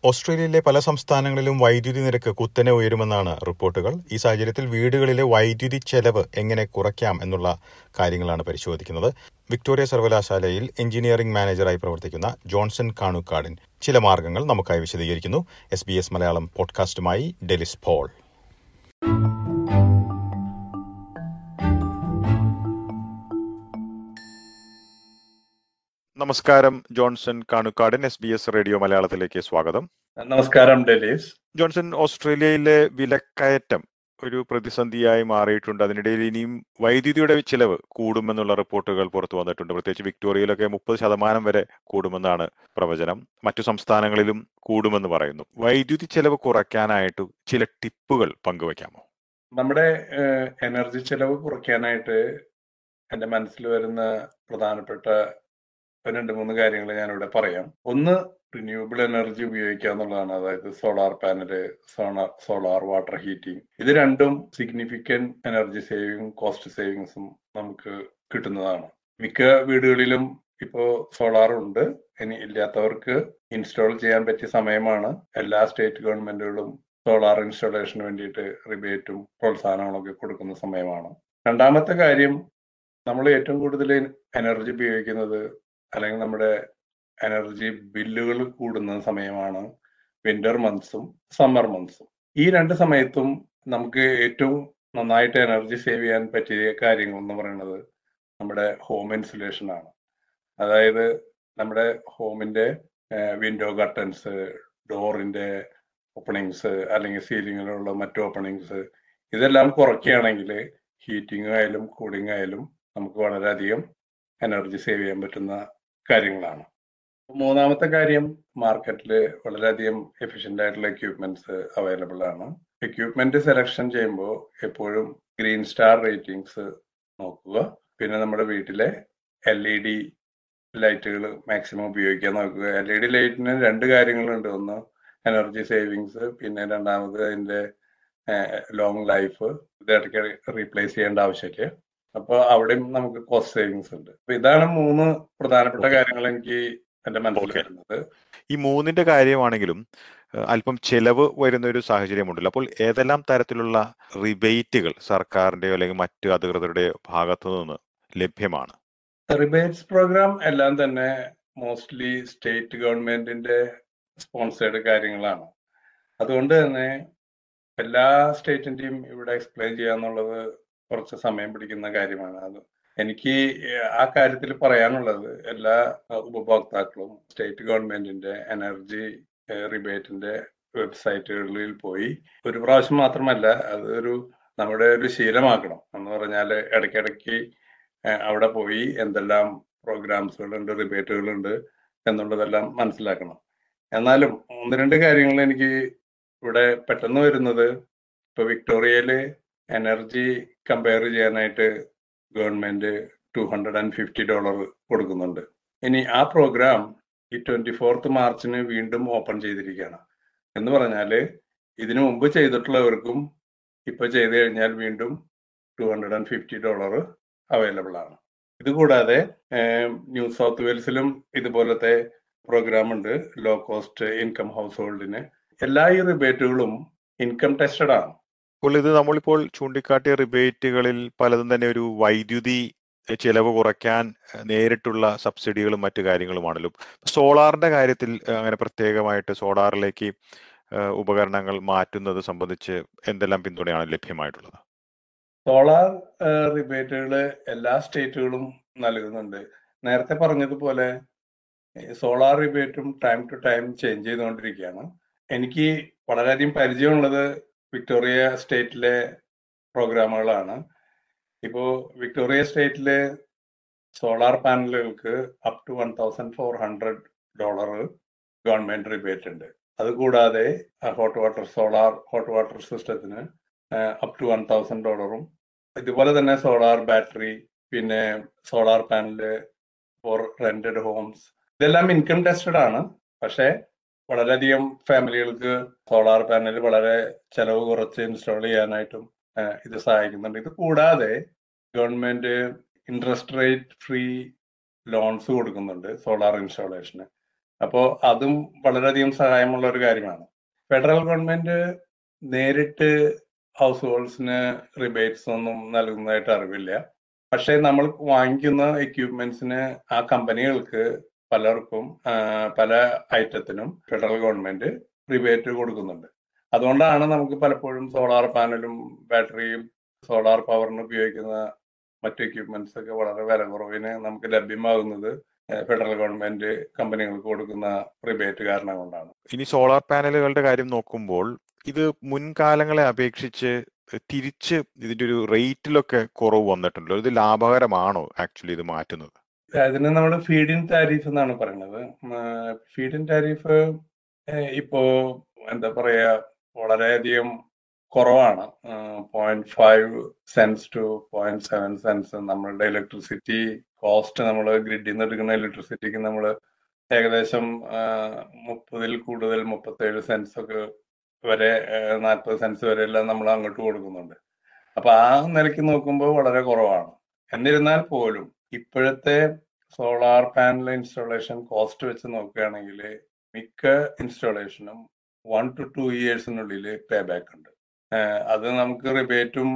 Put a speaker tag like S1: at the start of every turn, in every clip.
S1: ഓസ്ട്രേലിയയിലെ പല സംസ്ഥാനങ്ങളിലും വൈദ്യുതി നിരക്ക് കുത്തനെ ഉയരുമെന്നാണ് റിപ്പോർട്ടുകൾ ഈ സാഹചര്യത്തിൽ വീടുകളിലെ വൈദ്യുതി ചെലവ് എങ്ങനെ കുറയ്ക്കാം എന്നുള്ള കാര്യങ്ങളാണ് പരിശോധിക്കുന്നത് വിക്ടോറിയ സർവകലാശാലയിൽ എഞ്ചിനീയറിംഗ് മാനേജറായി പ്രവർത്തിക്കുന്ന ജോൺസൺ കാണുക്കാടിൻ ചില മാർഗങ്ങൾ നമുക്കായി വിശദീകരിക്കുന്നു എസ് ബി എസ് മലയാളം പോഡ്കാസ്റ്റുമായി ഡെലിസ് പോൾ നമസ്കാരം Johnson Kanukkadan S B S radio മലയാളത്തിലേക്ക് സ്വാഗതം
S2: നമസ്കാരം ഡെലീസ്
S1: ജോൺസൺ ഓസ്ട്രേലിയയിലെ വിലക്കയറ്റം ഒരു പ്രതിസന്ധിയായി മാറിയിട്ടുണ്ട് അതിനിടയിൽ ഇനിയും വൈദ്യുതിയുടെ ചിലവ് കൂടുമെന്നുള്ള റിപ്പോർട്ടുകൾ പുറത്തു വന്നിട്ടുണ്ട് പ്രത്യേകിച്ച് വിക്ടോറിയയിലൊക്കെ മുപ്പത് ശതമാനം വരെ കൂടുമെന്നാണ് പ്രവചനം മറ്റു സംസ്ഥാനങ്ങളിലും കൂടുമെന്ന് പറയുന്നു വൈദ്യുതി ചെലവ് കുറയ്ക്കാനായിട്ട് ചില ടിപ്പുകൾ പങ്കുവയ്ക്കാമോ
S2: നമ്മുടെ എനർജി ചെലവ് കുറയ്ക്കാനായിട്ട് എൻ്റെ മനസ്സിൽ വരുന്ന പ്രധാനപ്പെട്ട രണ്ട് മൂന്ന് കാര്യങ്ങൾ ഞാനിവിടെ പറയാം ഒന്ന് റിന്യൂവബിൾ എനർജി ഉപയോഗിക്കുക എന്നുള്ളതാണ് അതായത് solar panel solar solar water heating ഇത് രണ്ടും സിഗ്നിഫിക്കന്റ് എനർജി സേവിങ് കോസ്റ്റ് സേവിങ്സും നമുക്ക് കിട്ടുന്നതാണ് മിക്ക വീടുകളിലും ഇപ്പോ സോളാർ ഉണ്ട് ഇനി ഇല്ലാത്തവർക്ക് ഇൻസ്റ്റാൾ ചെയ്യാൻ പറ്റിയ സമയമാണ് എല്ലാ സ്റ്റേറ്റ് ഗവൺമെന്റുകളും സോളാർ ഇൻസ്റ്റാളേഷന് വേണ്ടിയിട്ട് റിബേറ്റും പ്രോത്സാഹനങ്ങളൊക്കെ കൊടുക്കുന്ന സമയമാണ് രണ്ടാമത്തെ കാര്യം നമ്മൾ ഏറ്റവും കൂടുതൽ എനർജി ഉപയോഗിക്കുന്നത് അല്ലെങ്കിൽ നമ്മുടെ എനർജി ബില്ലുകൾ കൂടുന്ന സമയമാണ് വിന്റർ മന്ത്സും സമ്മർ മന്ത്സും ഈ രണ്ട് സമയത്തും നമുക്ക് ഏറ്റവും നന്നായിട്ട് എനർജി സേവ് ചെയ്യാൻ പറ്റിയ കാര്യങ്ങൾ എന്ന് പറയുന്നത് നമ്മുടെ ഹോം ഇൻസുലേഷൻ ആണ് അതായത് നമ്മുടെ ഹോമിന്റെ വിൻഡോ കർട്ടൻസ് ഡോറിന്റെ ഓപ്പണിങ്സ് അല്ലെങ്കിൽ സീലിങ്ങിലുള്ള മറ്റു ഓപ്പണിങ്സ് ഇതെല്ലാം കുറയ്ക്കുകയാണെങ്കിൽ ഹീറ്റിംഗ് ആയാലും കൂളിംഗ് ആയാലും നമുക്ക് വളരെയധികം എനർജി സേവ് ചെയ്യാൻ പറ്റുന്ന കാര്യങ്ങളാണ് മൂന്നാമത്തെ കാര്യം മാർക്കറ്റിൽ വളരെയധികം എഫിഷ്യൻ്റ് ആയിട്ടുള്ള എക്യൂപ്മെന്റ്സ് അവൈലബിൾ ആണ് എക്യൂപ്മെന്റ് സെലക്ഷൻ ചെയ്യുമ്പോൾ എപ്പോഴും ഗ്രീൻ സ്റ്റാർ റേറ്റിംഗ്സ് നോക്കുക പിന്നെ നമ്മുടെ വീട്ടിലെ എൽ ഇ ഡി ലൈറ്റുകൾ മാക്സിമം ഉപയോഗിക്കാൻ നോക്കുക എൽ ഇ ഡി ലൈറ്റിന് രണ്ട് കാര്യങ്ങളുണ്ട് ഒന്ന് എനർജി സേവിങ്സ് പിന്നെ രണ്ടാമത് അതിന്റെ ലോങ് ലൈഫ് ഇത് ഇടയ്ക്ക് റീപ്ലേസ് ചെയ്യേണ്ട ആവശ്യമില്ല അപ്പോൾ അവിടെയും നമുക്ക് കോസ്റ്റ് സേവിങ്സ് ഉണ്ട് അപ്പൊ ഇതാണ് മൂന്ന് പ്രധാനപ്പെട്ട കാര്യങ്ങൾ എനിക്ക് എന്റെ മനസ്സിൽ വരുന്നത്
S1: ഈ മൂന്നിന്റെ കാര്യമാണെങ്കിലും അല്പം ചെലവ് വരുന്ന ഒരു സാഹചര്യമുണ്ടല്ലോ അപ്പോൾ ഏതെല്ലാം തരത്തിലുള്ള റിബേറ്റുകൾ സർക്കാരിന്റെയോ അല്ലെങ്കിൽ മറ്റു അധികൃതരുടെയോ ഭാഗത്തു നിന്ന് ലഭ്യമാണ്
S2: റിബേറ്റ്സ് പ്രോഗ്രാം എല്ലാം തന്നെ മോസ്റ്റ്ലി സ്റ്റേറ്റ് ഗവൺമെന്റിന്റെ സ്പോൺസേഡ് കാര്യങ്ങളാണ് അതുകൊണ്ട് തന്നെ എല്ലാ സ്റ്റേറ്റിന്റെയും ഇവിടെ എക്സ്പ്ലെയിൻ ചെയ്യാന്നുള്ളത് കുറച്ച് സമയം പിടിക്കുന്ന കാര്യമാണ് അത് എനിക്ക് ആ കാര്യത്തിൽ പറയാനുള്ളത് എല്ലാ ഉപഭോക്താക്കളും സ്റ്റേറ്റ് ഗവൺമെന്റിന്റെ എനർജി റിബേറ്റിന്റെ വെബ്സൈറ്റുകളിൽ പോയി ഒരു പ്രാവശ്യം മാത്രമല്ല അതൊരു നമ്മുടെ ഒരു ശീലമാക്കണം എന്ന് പറഞ്ഞാൽ ഇടയ്ക്കിടയ്ക്ക് അവിടെ പോയി എന്തെല്ലാം പ്രോഗ്രാംസുകളുണ്ട് റിബേറ്റുകളുണ്ട് എന്നുള്ളതെല്ലാം മനസ്സിലാക്കണം എന്നാലും ഒന്ന് രണ്ട് കാര്യങ്ങൾ എനിക്ക് ഇവിടെ പെട്ടെന്ന് വരുന്നത് ഇപ്പൊ വിക്ടോറിയയില് എനർജി കമ്പയർ ചെയ്യാനായിട്ട് government two hundred and fifty dollar കൊടുക്കുന്നുണ്ട് ഇനി ആ പ്രോഗ്രാം ഈ ട്വന്റി ഫോർത്ത് മാർച്ചിന് വീണ്ടും ഓപ്പൺ ചെയ്തിരിക്കുകയാണ് എന്ന് പറഞ്ഞാല് ഇതിനു മുമ്പ് ചെയ്തിട്ടുള്ളവർക്കും ഇപ്പൊ ചെയ്തു കഴിഞ്ഞാൽ വീണ്ടും two hundred and fifty dollar available ആണ് ഇതുകൂടാതെ ന്യൂ സൗത്ത് വെയിൽസിലും ഇതുപോലത്തെ പ്രോഗ്രാം ഉണ്ട് ലോ കോസ്റ്റ് ഇൻകം ഹൗസ് ഹോൾഡിന് എല്ലാ ഈ റിബേറ്റുകളും ഇൻകം ടെസ്റ്റഡ് ആണ്
S1: അപ്പോൾ ഇത് നമ്മളിപ്പോൾ ചൂണ്ടിക്കാട്ടിയ റിബേറ്റുകളിൽ പലതും തന്നെ ഒരു വൈദ്യുതി ചെലവ് കുറയ്ക്കാൻ നേരിട്ടുള്ള സബ്സിഡികളും മറ്റു കാര്യങ്ങളുമാണല്ലോ സോളാറിന്റെ കാര്യത്തിൽ അങ്ങനെ പ്രത്യേകമായിട്ട് സോളാറിലേക്ക് ഉപകരണങ്ങൾ മാറ്റുന്നത് സംബന്ധിച്ച് എന്തെല്ലാം പിന്തുണയാണ് ലഭ്യമായിട്ടുള്ളത്
S2: സോളാർ റിബേറ്റുകൾ എല്ലാ സ്റ്റേറ്റുകളും നൽകുന്നുണ്ട് നേരത്തെ പറഞ്ഞതുപോലെ സോളാർ റിബേറ്റും ടൈം ടു ടൈം ചേഞ്ച് ചെയ്തുകൊണ്ടിരിക്കുകയാണ് എനിക്ക് വളരെയധികം പരിചയമുള്ളത് വിക്ടോറിയ സ്റ്റേറ്റിലെ പ്രോഗ്രാമുകളാണ് ഇപ്പോൾ വിക്ടോറിയ സ്റ്റേറ്റിലെ സോളാർ പാനലുകൾക്ക് up to one thousand four hundred dollar government rebate ഉണ്ട് അതുകൂടാതെ hot water solar hot water സിസ്റ്റത്തിന് അപ് ടു വൺ തൗസൻഡ് ഡോളറും ഇതുപോലെ തന്നെ സോളാർ ബാറ്ററി പിന്നെ solar panel for rented homes ഇതെല്ലാം ഇൻകം ടെസ്റ്റഡ് ആണ് പക്ഷേ വളരെയധികം ഫാമിലികൾക്ക് സോളാർ പാനൽ വളരെ ചെലവ് കുറച്ച് ഇൻസ്റ്റാൾ ചെയ്യാനായിട്ടും ഇത് സഹായിക്കുന്നുണ്ട് ഇത് കൂടാതെ government interest rate free loans കൊടുക്കുന്നുണ്ട് സോളാർ ഇൻസ്റ്റാളേഷന് അപ്പോൾ അതും വളരെയധികം സഹായമുള്ള ഒരു കാര്യമാണ് ഫെഡറൽ ഗവൺമെന്റ് നേരിട്ട് ഹൗസ് ഹോൾഡ്സിന് റിബേറ്റ്സ് ഒന്നും നൽകുന്നതായിട്ട് അറിവില്ല പക്ഷേ നമ്മൾ വാങ്ങിക്കുന്ന എക്യുപ്മെന്റ്സിന് ആ കമ്പനികൾക്ക് പലർക്കും ആ, പല ഐറ്റത്തിനും ഫെഡറൽ ഗവൺമെന്റ് റിബേറ്റ് കൊടുക്കുന്നുണ്ട് അതുകൊണ്ടാണ് നമുക്ക് പലപ്പോഴും സോളാർ പാനലും ബാറ്ററിയും സോളാർ പവറിന് ഉപയോഗിക്കുന്ന മറ്റു എക്യുപ്മെന്റ്സ് ഒക്കെ വളരെ വില കുറവിന് നമുക്ക് ലഭ്യമാകുന്നത് ഏഹ് ഫെഡറൽ ഗവൺമെന്റ് കമ്പനികൾക്ക് കൊടുക്കുന്ന റിബേറ്റ് കാരണം കൊണ്ടാണ്
S1: ഇനി സോളാർ പാനലുകളുടെ കാര്യം നോക്കുമ്പോൾ ഇത് മുൻകാലങ്ങളെ അപേക്ഷിച്ച് തിരിച്ച് ഇതിന്റെ ഒരു റേറ്റിലൊക്കെ കുറവ് വന്നിട്ടുണ്ടല്ലോ ഇത് ലാഭകരമാണോ ആക്ച്വലി ഇത് മാറ്റുന്നത്
S2: അതിന് നമ്മൾ ഫീഡ് ഇൻ താരിഫ് എന്നാണ് പറയുന്നത് ഫീഡ് ഇൻ താരിഫ് ഇപ്പോ എന്താ പറയാ വളരെയധികം കുറവാണ് point five cents two point seven cents നമ്മളുടെ ഇലക്ട്രിസിറ്റി കോസ്റ്റ് നമ്മൾ ഗ്രിഡിൽ നിന്ന് എടുക്കുന്ന ഇലക്ട്രിസിറ്റിക്ക് നമ്മൾ ഏകദേശം മുപ്പതിൽ കൂടുതൽ മുപ്പത്തേഴ് സെൻസ് ഒക്കെ വരെ നാൽപ്പത് സെൻസ് വരെ എല്ലാം നമ്മൾ അങ്ങോട്ട് കൊടുക്കുന്നുണ്ട് അപ്പൊ ആ നിലയ്ക്ക് നോക്കുമ്പോൾ വളരെ കുറവാണ് എന്നിരുന്നാൽ പോലും ഇപ്പോഴത്തെ സോളാർ പാനൽ ഇൻസ്റ്റാളേഷൻ കോസ്റ്റ് വെച്ച് നോക്കുകയാണെങ്കിൽ മിക്ക ഇൻസ്റ്റാളേഷനും വൺ ടു ടു ഇയേഴ്സിനുള്ളിൽ പേ ബാക്ക് ഉണ്ട് ഏഹ് അത് നമുക്ക് റിബേറ്റും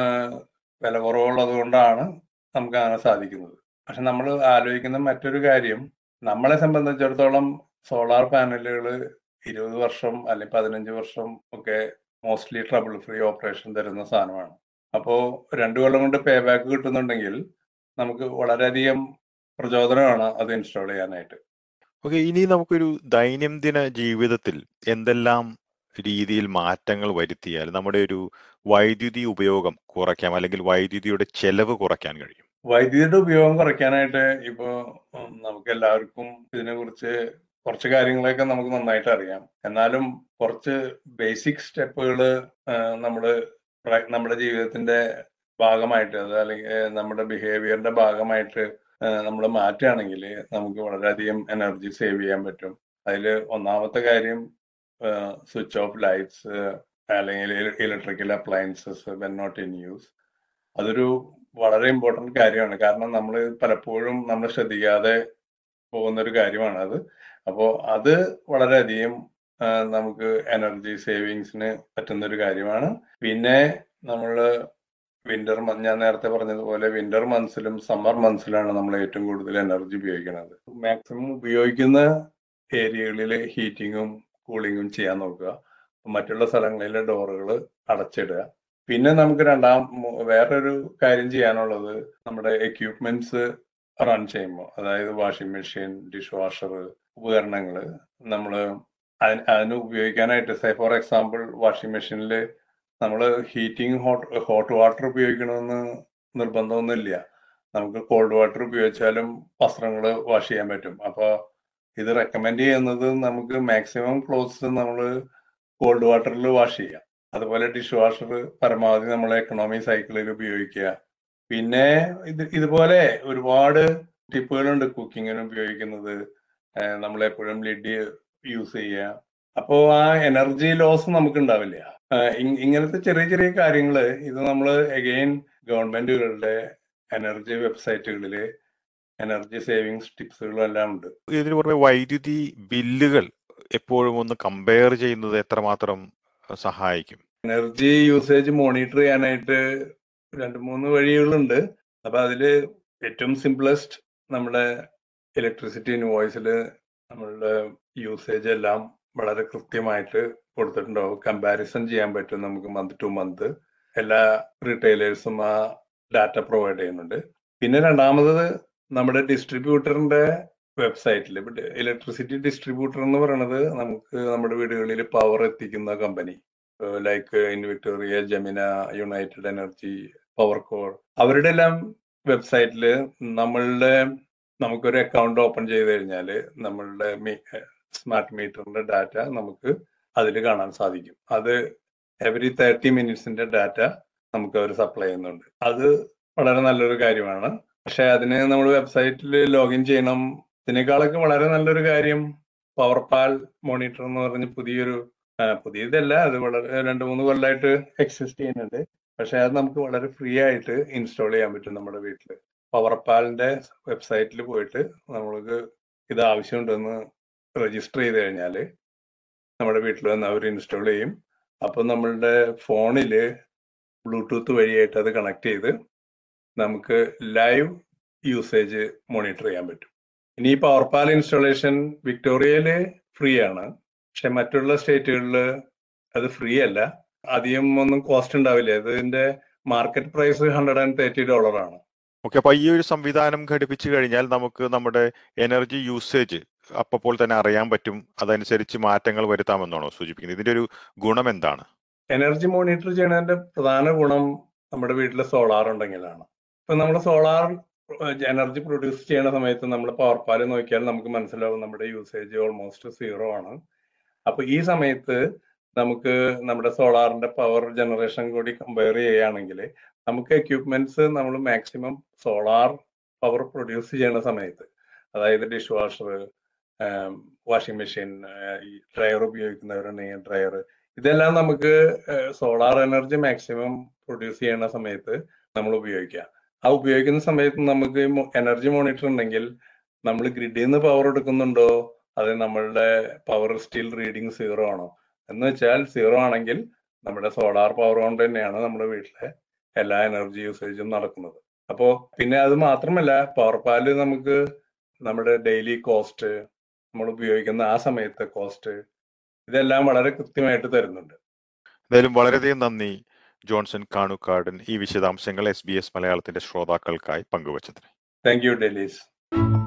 S2: വില കുറവുള്ളത് കൊണ്ടാണ് നമുക്ക് അങ്ങനെ സാധിക്കുന്നത് പക്ഷെ നമ്മൾ ആലോചിക്കുന്ന മറ്റൊരു കാര്യം നമ്മളെ സംബന്ധിച്ചിടത്തോളം സോളാർ പാനലുകൾ ഇരുപത് വർഷം അല്ലെങ്കിൽ പതിനഞ്ച് വർഷം ഒക്കെ മോസ്റ്റ്ലി ട്രബിൾ ഫ്രീ ഓപ്പറേഷൻ തരുന്ന സാധനമാണ് അപ്പോൾ രണ്ടു കൊല്ലം കൊണ്ട് പേ ബാക്ക് കിട്ടുന്നുണ്ടെങ്കിൽ നമുക്ക് വളരെയധികം പ്രചോദനമാണ് അത് ഇൻസ്റ്റാൾ ചെയ്യാനായിട്ട്
S1: ഓക്കെ ഇനി നമുക്കൊരു ദൈനംദിന ജീവിതത്തിൽ എന്തെല്ലാം രീതിയിൽ മാറ്റങ്ങൾ വരുത്തിയാൽ നമ്മുടെ ഒരു വൈദ്യുതി ഉപയോഗം കുറയ്ക്കാം അല്ലെങ്കിൽ വൈദ്യുതിയുടെ ചെലവ് കുറയ്ക്കാൻ കഴിയും
S2: വൈദ്യുതിയുടെ ഉപയോഗം കുറയ്ക്കാനായിട്ട് ഇപ്പോ ഉം, നമുക്ക് എല്ലാവർക്കും ഇതിനെ കുറിച്ച് കുറച്ച് കാര്യങ്ങളൊക്കെ നമുക്ക് നന്നായിട്ട് അറിയാം എന്നാലും കുറച്ച് ബേസിക് സ്റ്റെപ്പുകൾ നമ്മൾ നമ്മുടെ ജീവിതത്തിന്റെ ഭാഗമായിട്ട് അത് അല്ലെങ്കിൽ നമ്മുടെ ബിഹേവിയറിന്റെ ഭാഗമായിട്ട് നമ്മൾ മാറ്റുകയാണെങ്കിൽ നമുക്ക് വളരെയധികം എനർജി സേവ് ചെയ്യാൻ പറ്റും അതിൽ ഒന്നാമത്തെ കാര്യം സ്വിച്ച് ഓഫ് ലൈറ്റ്സ് അല്ലെങ്കിൽ electrical appliances when not in use അതൊരു വളരെ ഇമ്പോർട്ടന്റ് കാര്യമാണ് കാരണം നമ്മൾ പലപ്പോഴും നമ്മൾ ശ്രദ്ധിക്കാതെ പോകുന്ന ഒരു കാര്യമാണ് അത് അപ്പോൾ അത് വളരെയധികം ആ, നമുക്ക് എനർജി സേവിങ്സിന് പറ്റുന്ന ഒരു കാര്യമാണ് പിന്നെ നമ്മൾ വിന്റർ ഞാൻ നേരത്തെ പറഞ്ഞതുപോലെ വിന്റർ മന്ത്സിലും സമ്മർ മന്ത്സിലാണ് നമ്മൾ ഏറ്റവും കൂടുതൽ എനർജി ഉപയോഗിക്കുന്നത് മാക്സിമം ഉപയോഗിക്കുന്ന ഏരിയകളിൽ ഹീറ്റിങ്ങും കൂളിങ്ങും ചെയ്യാൻ നോക്കുക മറ്റുള്ള സ്ഥലങ്ങളിലെ ഡോറുകൾ അടച്ചിടുക പിന്നെ നമുക്ക് രണ്ടാം മൂ- വേറൊരു കാര്യം ചെയ്യാനുള്ളത് നമ്മുടെ എക്യുപ്മെന്റ്സ് റൺ ചെയ്യുമ്പോൾ അതായത് വാഷിംഗ് മെഷീൻ ഡിഷ് വാഷർ ഉപകരണങ്ങൾ നമ്മൾ അതിന് അതിന് ഉപയോഗിക്കാനായിട്ട് സേ ഫോർ എക്സാമ്പിൾ വാഷിംഗ് മെഷീനിൽ നമ്മൾ ഹീറ്റിംഗ് ഹോട്ട് ഹോട്ട് വാട്ടർ ഉപയോഗിക്കണമെന്ന് നിർബന്ധമൊന്നുമില്ല നമുക്ക് കോൾഡ് വാട്ടർ ഉപയോഗിച്ചാലും വസ്ത്രങ്ങൾ വാഷ് ചെയ്യാൻ പറ്റും അപ്പോൾ ഇത് റെക്കമെൻഡ് ചെയ്യുന്നത് നമുക്ക് മാക്സിമം ക്ലോത്ത്സ് നമ്മൾ കോൾഡ് വാട്ടറിൽ വാഷ് ചെയ്യാം അതുപോലെ ഡിഷ് വാഷർ പരമാവധി നമ്മൾ എക്കണോമി സൈക്കിളിൽ ഉപയോഗിക്കുക പിന്നെ ഇത് ഇതുപോലെ ഒരുപാട് ടിപ്പുകളുണ്ട് കുക്കിങ്ങിന് ഉപയോഗിക്കുന്നത് നമ്മൾ എപ്പോഴും ലിഡ് യൂസ് ചെയ്യുക അപ്പോൾ ആ എനർജി ലോസ് നമുക്ക് ഉണ്ടാവില്ല ആഹ് ഇ- ഇങ്ങനത്തെ ചെറിയ ചെറിയ കാര്യങ്ങൾ ഇത് നമ്മൾ എഗെയിൻ ഗവൺമെന്റുകളുടെ എനർജി വെബ്സൈറ്റുകളിൽ എനർജി സേവിങ്സ് ടിപ്സുകളും എല്ലാം ഉണ്ട്
S1: ഇതിന് പുറമെ വൈദ്യുതി ബില്ലുകൾ എപ്പോഴും ഒന്ന് കമ്പയർ ചെയ്യുന്നത് എത്രമാത്രം അഹ് സഹായിക്കും
S2: എനർജി യൂസേജ് മോണിറ്റർ ചെയ്യാനായിട്ട് രണ്ട് മൂന്ന് വഴികളുണ്ട് അപ്പൊ അതില് ഏറ്റവും സിംപ്ലസ്റ്റ് നമ്മുടെ ഇലക്ട്രിസിറ്റി ഇൻവോയ്സിൽ നമ്മളുടെ യൂസേജ് എല്ലാം വളരെ കൃത്യമായിട്ട് കൊടുത്തിട്ടുണ്ടാവും കമ്പാരിസൺ ചെയ്യാൻ പറ്റും നമുക്ക് മന്ത് ടു മന്ത് എല്ലാ റീറ്റെയിലേഴ്സും ആ ഡാറ്റ പ്രൊവൈഡ് ചെയ്യുന്നുണ്ട് പിന്നെ രണ്ടാമത് നമ്മുടെ ഡിസ്ട്രിബ്യൂട്ടറിന്റെ വെബ്സൈറ്റിൽ ഇലക്ട്രിസിറ്റി ഡിസ്ട്രിബ്യൂട്ടർ എന്ന് പറയുന്നത് നമുക്ക് നമ്മുടെ വീടുകളിൽ പവർ എത്തിക്കുന്ന company like in Victoria Jemena United Energy Powercor അവരുടെ എല്ലാം വെബ്സൈറ്റിൽ നമ്മളുടെ നമുക്കൊരു അക്കൗണ്ട് ഓപ്പൺ ചെയ്ത് കഴിഞ്ഞാൽ നമ്മളുടെ സ്മാർട്ട് മീറ്ററിന്റെ ഡാറ്റ നമുക്ക് അതിൽ കാണാൻ സാധിക്കും അത് എവറി തേർട്ടി മിനിറ്റ്സിന്റെ ഡാറ്റ നമുക്ക് അവർ സപ്ലൈ ചെയ്യുന്നുണ്ട് അത് വളരെ നല്ലൊരു കാര്യമാണ് പക്ഷെ അതിന് നമ്മൾ വെബ്സൈറ്റിൽ ലോഗിൻ ചെയ്യണം ഇതിനേക്കാളൊക്കെ വളരെ നല്ലൊരു കാര്യം പവർ പാൽ മോണിറ്റർ എന്ന് പറഞ്ഞ് പുതിയൊരു ആ, പുതിയതല്ല അത് വളരെ രണ്ട് മൂന്ന് കൊല്ലമായിട്ട് എക്സിസ്റ്റ് ചെയ്യുന്നുണ്ട് പക്ഷെ അത് നമുക്ക് വളരെ ഫ്രീ ആയിട്ട് ഇൻസ്റ്റാൾ ചെയ്യാൻ പറ്റും നമ്മുടെ വീട്ടിൽ പവർപാലിന്റെ വെബ്സൈറ്റിൽ പോയിട്ട് നമ്മൾക്ക് ഇത് ആവശ്യമുണ്ടെന്ന് രജിസ്റ്റർ ചെയ്ത് കഴിഞ്ഞാൽ നമ്മുടെ വീട്ടിൽ വന്ന് അവർ ഇൻസ്റ്റാൾ ചെയ്യും അപ്പോൾ നമ്മളുടെ ഫോണിൽ ബ്ലൂടൂത്ത് വഴിയായിട്ട് അത് കണക്ട് ചെയ്ത് നമുക്ക് ലൈവ് യൂസേജ് മോണിറ്റർ ചെയ്യാൻ പറ്റും ഇനി ഈ പവർപാൽ ഇൻസ്റ്റാളേഷൻ വിക്ടോറിയയില് ഫ്രീ ആണ് പക്ഷെ മറ്റുള്ള സ്റ്റേറ്റുകളിൽ അത് ഫ്രീ അല്ല അധികം ഒന്നും കോസ്റ്റ് ഉണ്ടാവില്ല ഇതിന്റെ market price hundred and thirty dollar ആണ്
S1: ഓക്കെ അപ്പൊ ഈ ഒരു സംവിധാനം ഘടിപ്പിച്ചു കഴിഞ്ഞാൽ നമുക്ക് നമ്മുടെ എനർജി യൂസേജ് അപ്പോൾ തന്നെ അറിയാൻ പറ്റും അതനുസരിച്ച് മാറ്റങ്ങൾ വരുത്താമെന്നാണോ സൂചിപ്പിക്കുന്നത് ഇതിന്റെ ഒരു ഗുണം എന്താണ്
S2: എനർജി മോണിറ്റർ ചെയ്യുന്നതിന്റെ പ്രധാന ഗുണം നമ്മുടെ വീട്ടിൽ സോളാർ ഉണ്ടെങ്കിലാണ് ഇപ്പൊ നമ്മൾ സോളാർ എനർജി പ്രൊഡ്യൂസ് ചെയ്യുന്ന സമയത്ത് നമ്മൾ പവർ പാല് നോക്കിയാൽ നമുക്ക് മനസ്സിലാവും നമ്മുടെ യൂസേജ് ഓൾമോസ്റ്റ് സീറോ ആണ് അപ്പൊ ഈ സമയത്ത് നമുക്ക് നമ്മുടെ സോളാറിന്റെ പവർ ജനറേഷൻ കൂടി കമ്പയർ ചെയ്യുകയാണെങ്കിൽ നമുക്ക് എക്യുപ്മെന്റ്സ് നമ്മൾ മാക്സിമം സോളാർ പവർ പ്രൊഡ്യൂസ് ചെയ്യുന്ന സമയത്ത് അതായത് ഡിഷ് വാഷർ വാഷിംഗ് മെഷീൻ ഈ ഡ്രയർ ഉപയോഗിക്കുന്നവരുണ്ടെങ്കിൽ ഡ്രയർ ഇതെല്ലാം നമുക്ക് സോളാർ എനർജി മാക്സിമം പ്രൊഡ്യൂസ് ചെയ്യുന്ന സമയത്ത് നമ്മൾ ഉപയോഗിക്കുക ആ ഉപയോഗിക്കുന്ന സമയത്ത് നമുക്ക് എനർജി മോണിറ്റർ ഉണ്ടെങ്കിൽ നമ്മൾ ഗ്രിഡിൽ നിന്ന് പവർ എടുക്കുന്നുണ്ടോ അത് നമ്മളുടെ പവർ സ്റ്റിൽ റീഡിങ് സീറോ ആണോ എന്ന് വെച്ചാൽ സീറോ ആണെങ്കിൽ നമ്മുടെ സോളാർ പവർ കൊണ്ട് തന്നെയാണ് നമ്മുടെ വീട്ടിലെ എല്ലാ എനർജി യൂസേജും നടക്കുന്നത് അപ്പോ പിന്നെ അത് മാത്രമല്ല പവർ പാല് നമുക്ക് നമ്മുടെ ഡെയിലി കോസ്റ്റ് നമ്മൾ ഉപയോഗിക്കുന്ന ആ സമയത്തെ കോസ്റ്റ് ഇതെല്ലാം വളരെ കൃത്യമായിട്ട് തരുന്നുണ്ട്
S1: എന്തായാലും വളരെയധികം നന്ദി ജോൺസൺ കാണുക്കാടൻ ഈ വിശദാംശങ്ങൾ എസ് ബി എസ് മലയാളത്തിന്റെ ശ്രോതാക്കൾക്കായി പങ്കുവച്ചതിന്
S2: താങ്ക് യു ഡെലീസ്